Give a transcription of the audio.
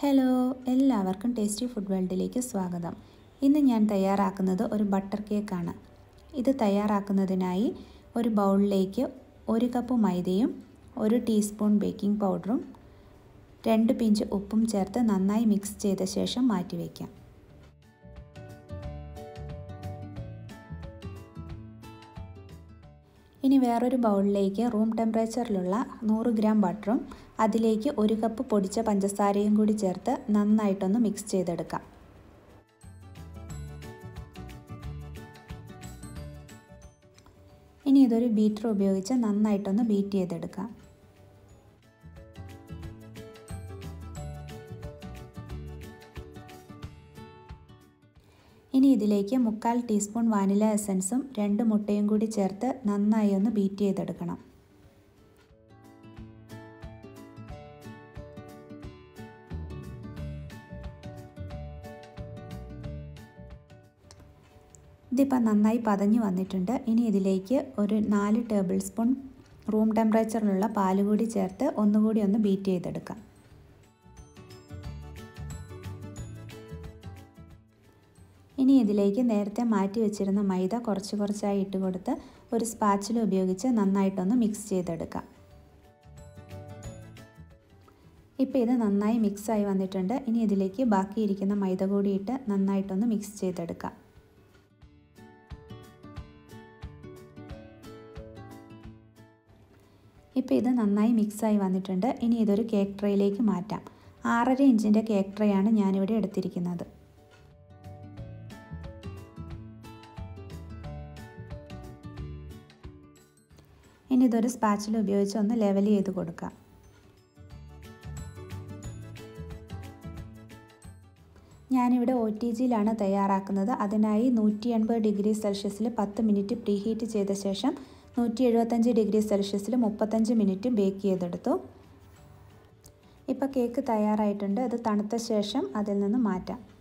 hello എല്ലാവർക്കും tasty food വേൾഡിലേക്ക് സ്വാഗതം ഇന്ന് ഞാൻ തയ്യാറാക്കുന്നത് ഒരു ബട്ടർ കേക്കാണ് ഇത് തയ്യാറാക്കുന്നതിനായി ഒരു ബൗളിലേക്ക് ഒരു കപ്പ് മൈദയും ഒരു ടീസ്പൂൺ ബേക്കിംഗ് പൗഡറും രണ്ട് പിഞ്ച് ഉപ്പും ചേർത്ത് നന്നായി മിക്സ് ചെയ്ത ശേഷം മാറ്റി വയ്ക്കാം ഇനി വേറൊരു ബൗളിലേക്ക് റൂം ടെമ്പറേച്ചറിലുള്ള നൂറ് ഗ്രാം ബട്ടറും അതിലേക്ക് ഒരു കപ്പ് പൊടിച്ച പഞ്ചസാരയും കൂടി ചേർത്ത് നന്നായിട്ടൊന്ന് മിക്സ് ചെയ്തെടുക്കാം ഇനി ഇതൊരു ബീറ്റർ ഉപയോഗിച്ച് നന്നായിട്ടൊന്ന് ബീറ്റ് ചെയ്തെടുക്കാം ഇനി ഇതിലേക്ക് മുക്കാൽ ടീസ്പൂൺ വാനില എസൻസും രണ്ട് മുട്ടയും കൂടി ചേർത്ത് നന്നായി ഒന്ന് ബീറ്റ് ചെയ്തെടുക്കണം ഇതിപ്പോൾ നന്നായി പതഞ്ഞു വന്നിട്ടുണ്ട് ഇനി ഇതിലേക്ക് ഒരു നാല് ടേബിൾ സ്പൂൺ റൂം ടെമ്പറേച്ചറിലുള്ള പാല് കൂടി ചേർത്ത് ഒന്നുകൂടി ഒന്ന് ബീറ്റ് ചെയ്തെടുക്കാം ഇനി ഇതിലേക്ക് നേരത്തെ മാറ്റി വെച്ചിരുന്ന മൈദ കുറച്ച് കുറച്ചായി ഇട്ട് കൊടുത്ത് ഒരു സ്പാച്ചിൽ ഉപയോഗിച്ച് നന്നായിട്ടൊന്ന് മിക്സ് ചെയ്തെടുക്കാം ഇപ്പോൾ ഇത് നന്നായി മിക്സായി വന്നിട്ടുണ്ട് ഇനി ഇതിലേക്ക് ബാക്കിയിരിക്കുന്ന മൈദ കൂടി ഇട്ട് നന്നായിട്ടൊന്ന് മിക്സ് ചെയ്തെടുക്കാം ഇപ്പോൾ ഇത് നന്നായി മിക്സായി വന്നിട്ടുണ്ട് ഇനി ഇതൊരു കേക്ക് ട്രേയിലേക്ക് മാറ്റാം ആറര ഇഞ്ചിൻ്റെ കേക്ക് ട്രേ ആണ് ഞാനിവിടെ എടുത്തിരിക്കുന്നത് ഇനി ഇതൊരു സ്പാച്ചിൽ ഉപയോഗിച്ച് ഒന്ന് ലെവൽ ചെയ്ത് കൊടുക്കാം ഞാനിവിടെ ഒ ടി ജിയിലാണ് തയ്യാറാക്കുന്നത് അതിനായി നൂറ്റി എൺപത് ഡിഗ്രി സെൽഷ്യസിൽ പത്ത് മിനിറ്റ് പ്രീ ഹീറ്റ് ചെയ്ത ശേഷം നൂറ്റി എഴുപത്തഞ്ച് ഡിഗ്രി സെൽഷ്യസിൽ മുപ്പത്തഞ്ച് മിനിറ്റ് ബേക്ക് ചെയ്തെടുത്തു ഇപ്പോൾ കേക്ക് തയ്യാറായിട്ടുണ്ട് അത് തണുത്ത ശേഷം അതിൽ നിന്ന് മാറ്റാം